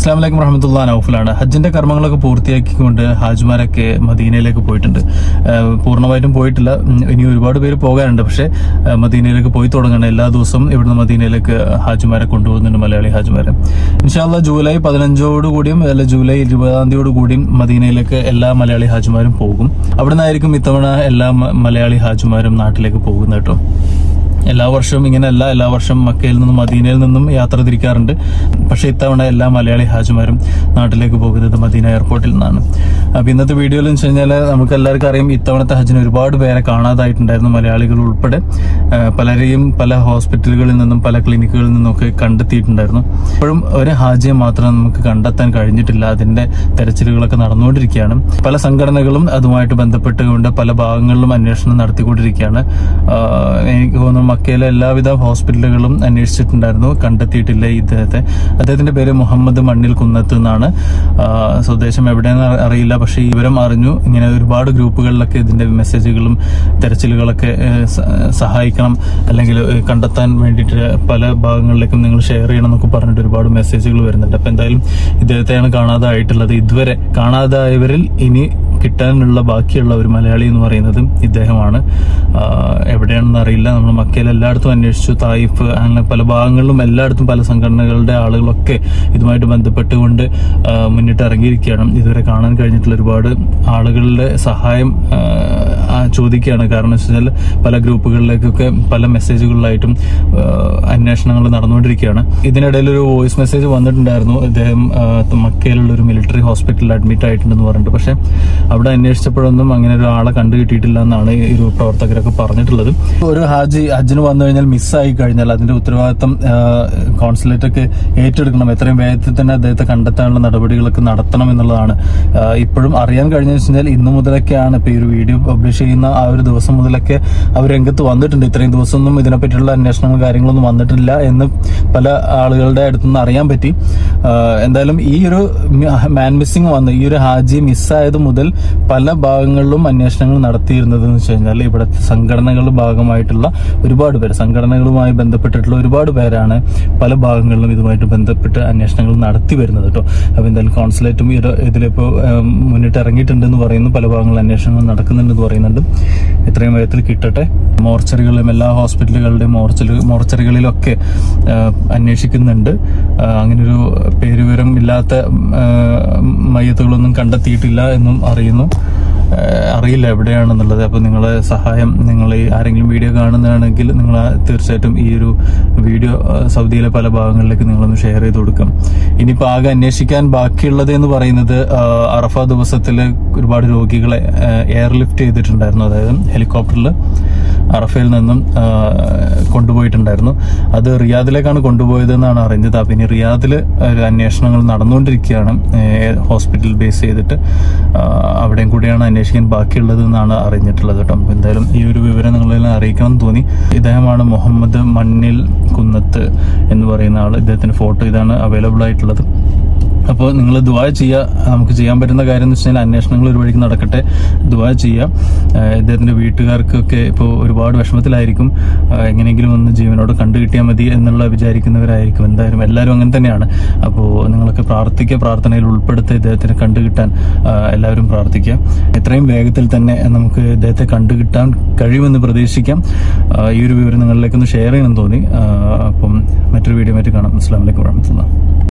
അസ്ലാം വലൈക്കും വറഹമത്തുള്ള നൌഫലാണ് ഹജ്ജിന്റെ കർമ്മങ്ങളൊക്കെ പൂർത്തിയാക്കിക്കൊണ്ട് ഹാജിമാരൊക്കെ മദീനയിലേക്ക് പോയിട്ടുണ്ട് ഏഹ് പൂർണ്ണമായിട്ടും പോയിട്ടില്ല ഉം, ഇനി ഒരുപാട് പേര് പോകാനുണ്ട് പക്ഷേ ഏഹ് മദീനയിലേക്ക് പോയി തുടങ്ങണം എല്ലാ ദിവസവും ഇവിടുന്ന് മദീനയിലേക്ക് ഹാജിമാരെ കൊണ്ടുപോകുന്നുണ്ട് മലയാളി ഹാജിമാരെ ഇൻഷാല്ല ജൂലൈ പതിനഞ്ചോട് കൂടിയും അല്ല ജൂലൈ ഇരുപതാം തീയതിയോട് കൂടിയും മദീനയിലേക്ക് എല്ലാ മലയാളി ഹാജിമാരും പോകും അവിടെ നിന്നായിരിക്കും ഇത്തവണ എല്ലാ മ- മലയാളി ഹാജിമാരും നാട്ടിലേക്ക് പോകുന്നത് കേട്ടോ എല്ലാ വർഷവും ഇങ്ങനെയല്ല എല്ലാ വർഷം മക്കയിൽ നിന്നും മദീനയിൽ നിന്നും യാത്ര തിരിക്കാറുണ്ട് പക്ഷേ ഇത്തവണ എല്ലാ മലയാളി ഹാജിമാരും നാട്ടിലേക്ക് പോകുന്നത് മദീന എയർപോർട്ടിൽ നിന്നാണ് അപ്പൊ ഇന്നത്തെ വീഡിയോയിൽ എന്ന് വെച്ച് കഴിഞ്ഞാൽ നമുക്ക് എല്ലാവർക്കും അറിയാം ഇത്തവണത്തെ ഹജ്ജിന് ഒരുപാട് പേരെ കാണാതായിട്ടുണ്ടായിരുന്നു മലയാളികൾ ഉൾപ്പെടെ ആ, പലരെയും പല ഹോസ്പിറ്റലുകളിൽ നിന്നും പല ക്ലിനിക്കുകളിൽ നിന്നൊക്കെ കണ്ടെത്തിയിട്ടുണ്ടായിരുന്നു ഇപ്പോഴും ഒരു ഹാജിയെ മാത്രം നമുക്ക് കണ്ടെത്താൻ കഴിഞ്ഞിട്ടില്ല അതിന്റെ തെരച്ചിലുകളൊക്കെ നടന്നുകൊണ്ടിരിക്കുകയാണ് പല സംഘടനകളും അതുമായിട്ട് ബന്ധപ്പെട്ടുകൊണ്ട് പല ഭാഗങ്ങളിലും അന്വേഷണം നടത്തിക്കൊണ്ടിരിക്കുകയാണ് ആ, എനിക്ക് തോന്നുന്നു മക്കയിലെ എല്ലാവിധ ഹോസ്പിറ്റലുകളും അന്വേഷിച്ചിട്ടുണ്ടായിരുന്നു കണ്ടെത്തിയിട്ടില്ല ഇദ്ദേഹത്തെ അദ്ദേഹത്തിന്റെ പേര് മുഹമ്മദ് മണ്ണിൽ കുന്നത്ത് എന്നാണ് ആ, സ്വദേശം എവിടെയെന്ന് അറി- അറിയില്ല പക്ഷേ ഈ വിവരം അറിഞ്ഞു ഇങ്ങനെ ഒരുപാട് ഗ്രൂപ്പുകളിലൊക്കെ ഇതിന്റെ മെസ്സേജുകളും തെരച്ചിലുകളൊക്കെ ഏ, സ- സഹായിക്കണം അല്ലെങ്കിൽ ഏ, കണ്ടെത്താൻ വേണ്ടിയിട്ട് പല ഭാഗങ്ങളിലേക്കും നിങ്ങൾ ഷെയർ ചെയ്യണം എന്നൊക്കെ പറഞ്ഞിട്ട് ഒരുപാട് മെസ്സേജുകൾ വരുന്നുണ്ട് അപ്പൊ എന്തായാലും ഇദ്ദേഹത്തെയാണ് കാണാതായിട്ടുള്ളത് ഇതുവരെ കാണാതായവരിൽ ഇനി കിട്ടാനുള്ള ബാക്കിയുള്ള ഒരു മലയാളി എന്ന് പറയുന്നത് ഇദ്ദേഹമാണ് ആ, എവിടെയാണെന്ന് അറിയില്ല നമ്മൾ മക്കയിൽ എല്ലായിടത്തും അന്വേഷിച്ചു തായിഫ് അങ്ങനെ പല ഭാഗങ്ങളിലും എല്ലായിടത്തും പല സംഘടനകളുടെ ആളുകളൊക്കെ ഇതുമായിട്ട് ബന്ധപ്പെട്ടുകൊണ്ട് ആ, മുന്നിട്ട് ഇറങ്ങിയിരിക്കുകയാണ് ഇതുവരെ കാണാൻ കഴിഞ്ഞിട്ടുള്ള ഒരുപാട് ആളുകളുടെ സഹായം ആ, ആ, ചോദിക്കുകയാണ് കാരണം വെച്ച് കഴിഞ്ഞാൽ പല ഗ്രൂപ്പുകളിലേക്കൊക്കെ പല മെസ്സേജുകളിലായിട്ടും ആ, അന്വേഷണങ്ങൾ നടന്നുകൊണ്ടിരിക്കുകയാണ് ഇതിനിടയിൽ ഒരു വോയിസ് മെസ്സേജ് വന്നിട്ടുണ്ടായിരുന്നു ഇദ്ദേഹം ആ, മക്കയിലുള്ള ഒരു മിലിറ്ററി ഹോസ്പിറ്റലിൽ അഡ്മിറ്റ് ആയിട്ടുണ്ടെന്ന് പറഞ്ഞിട്ട് പക്ഷെ അവിടെ അന്വേഷിച്ചപ്പോഴൊന്നും അങ്ങനെ ഒരാളെ കണ്ടു കിട്ടിയിട്ടില്ല എന്നാണ് ഈ ഒരു പ്രവർത്തകരൊക്കെ പറഞ്ഞിട്ടുള്ളത് ഒരു ഹാജി ഹജ്ജിന് വന്നു കഴിഞ്ഞാൽ മിസ്സായി കഴിഞ്ഞാൽ അതിന്റെ ഉത്തരവാദിത്തം കോൺസുലേറ്റ് ഒക്കെ ഏറ്റെടുക്കണം എത്രയും വേഗത്തിൽ തന്നെ അദ്ദേഹത്തെ കണ്ടെത്താനുള്ള നടപടികളൊക്കെ നടത്തണം എന്നുള്ളതാണ് ആ, ഇപ്പോഴും അറിയാൻ കഴിഞ്ഞെന്ന് വെച്ച് കഴിഞ്ഞാൽ ഇന്നു മുതലൊക്കെയാണ് ഇപ്പൊ ഈ ഒരു വീഡിയോ പബ്ലിഷ് ചെയ്യുന്ന ആ ഒരു ദിവസം മുതലൊക്കെ അവർ രംഗത്ത് വന്നിട്ടുണ്ട് ഇത്രയും ദിവസമൊന്നും ഇതിനെപ്പറ്റിയുള്ള അന്വേഷണങ്ങൾ കാര്യങ്ങളൊന്നും വന്നിട്ടില്ല എന്ന് പല ആളുകളുടെ അടുത്തുനിന്ന് അറിയാൻ പറ്റി ആ, എന്തായാലും ഈ ഒരു മാൻ മിസ്സിംഗ് വന്ന് ഈ ഒരു ഹാജി മിസ്സായത് മുതൽ പല ഭാഗങ്ങളിലും അന്വേഷണങ്ങൾ നടത്തിയിരുന്നത് എന്ന് വെച്ച് കഴിഞ്ഞാൽ ഇവിടുത്തെ സംഘടനകളുടെ ഭാഗമായിട്ടുള്ള ഒരുപാട് പേര് സംഘടനകളുമായി ബന്ധപ്പെട്ടിട്ടുള്ള ഒരുപാട് പേരാണ് പല ഭാഗങ്ങളിലും ഇതുമായിട്ട് ബന്ധപ്പെട്ട് അന്വേഷണങ്ങൾ നടത്തി വരുന്നത് കേട്ടോ അപ്പൊ എന്തായാലും കോൺസുലേറ്റും ഇത് ഇതിലിപ്പോ ഉം, മുന്നിട്ട് ഇറങ്ങിയിട്ടുണ്ടെന്ന് പറയുന്നു പല ഭാഗങ്ങളിൽ അന്വേഷണങ്ങൾ നടക്കുന്നുണ്ടെന്ന് പറയുന്നുണ്ട് എത്രയും വേഗത്തിൽ കിട്ടട്ടെ മോർച്ചറികളിലും എല്ലാ ഹോസ്പിറ്റലുകളുടെയും മോർച്ചറി മോർച്ചറികളിലൊക്കെ ആ, അന്വേഷിക്കുന്നുണ്ട് ആ, അങ്ങനൊരു പേരുവിവരം ഇല്ലാത്ത ആ, മയ്യത്തുകളൊന്നും കണ്ടെത്തിയിട്ടില്ല എന്നും അറിയുന്നു ആ, അറിയില്ല എവിടെയാണെന്നുള്ളത് അപ്പൊ നിങ്ങളെ സഹായം നിങ്ങൾ ഈ ആരെങ്കിലും വീഡിയോ കാണുന്നതാണെങ്കിൽ നിങ്ങൾ തീർച്ചയായിട്ടും ഈ ഒരു വീഡിയോ ആ, സൗദിയിലെ പല ഭാഗങ്ങളിലേക്ക് നിങ്ങളൊന്ന് ഷെയർ ചെയ്ത് കൊടുക്കാം ഇനിയിപ്പോ ആകെ അന്വേഷിക്കാൻ ബാക്കിയുള്ളത് എന്ന് പറയുന്നത് ആ, അറഫ ദിവസത്തിൽ ഒരുപാട് രോഗികളെ എയർലിഫ്റ്റ് ചെയ്തിട്ടുണ്ടായിരുന്നു അതായത് ഹെലികോപ്റ്ററിൽ അറഫയിൽ നിന്നും ആ, കൊണ്ടുപോയിട്ടുണ്ടായിരുന്നു അത് റിയാദിലേക്കാണ് കൊണ്ടുപോയതെന്നാണ് അറിഞ്ഞത് അപ്പൊ ഇനി റിയാദിൽ ഒരു അന്വേഷണങ്ങൾ നടന്നുകൊണ്ടിരിക്കുകയാണ് ഏഹ്, ഹോസ്പിറ്റൽ ബേസ് ചെയ്തിട്ട് ആ, അവിടെയും കൂടിയാണ് അന്വേഷിക്കാൻ ബാക്കിയുള്ളത് എന്നാണ് അറിഞ്ഞിട്ടുള്ളത് കേട്ടോ അപ്പൊ എന്തായാലും ഈ ഒരു വിവരം നിങ്ങളെല്ലാം അറിയിക്കണം എന്ന് തോന്നി ഇദ്ദേഹമാണ് മുഹമ്മദ് മണ്ണിൽ കുന്നത്ത് എന്ന് പറയുന്ന ആൾ ഇദ്ദേഹത്തിന്റെ ഫോട്ടോ ഇതാണ് അവൈലബിൾ ആയിട്ടുള്ളത് അപ്പോൾ നിങ്ങൾ ദുവാ ചെയ്യുക നമുക്ക് ചെയ്യാൻ പറ്റുന്ന കാര്യം എന്ന് വെച്ച് കഴിഞ്ഞാൽ അന്വേഷണങ്ങൾ ഒരു വഴിക്ക് നടക്കട്ടെ ദുവാ ചെയ്യുക ആഹ് ഇദ്ദേഹത്തിന്റെ വീട്ടുകാർക്കൊക്കെ ഇപ്പോൾ ഒരുപാട് വിഷമത്തിലായിരിക്കും ആഹ് എങ്ങനെയെങ്കിലും ഒന്ന് ജീവനോട് കണ്ടു കിട്ടിയാൽ മതി എന്നുള്ള വിചാരിക്കുന്നവരായിരിക്കും എന്തായാലും എല്ലാവരും അങ്ങനെ തന്നെയാണ് അപ്പോൾ നിങ്ങളൊക്കെ പ്രാർത്ഥിക്കുക പ്രാർത്ഥനയിൽ ഉൾപ്പെടുത്തി ഇദ്ദേഹത്തിന് കണ്ടു കിട്ടാൻ ആഹ് എല്ലാവരും പ്രാർത്ഥിക്കുക എത്രയും വേഗത്തിൽ തന്നെ നമുക്ക് ഇദ്ദേഹത്തെ കണ്ടു കിട്ടാൻ കഴിയുമെന്ന് പ്രതീക്ഷിക്കാം ആഹ് ഈ ഒരു വിവരം നിങ്ങളിലേക്കൊന്ന് ഷെയർ ചെയ്യണമെന്ന് തോന്നി ആഹ് അപ്പം മറ്റൊരു വീഡിയോ മറ്റു കാണാം അസ്സാം വലൈക്കും വാഹമത്തുള്ള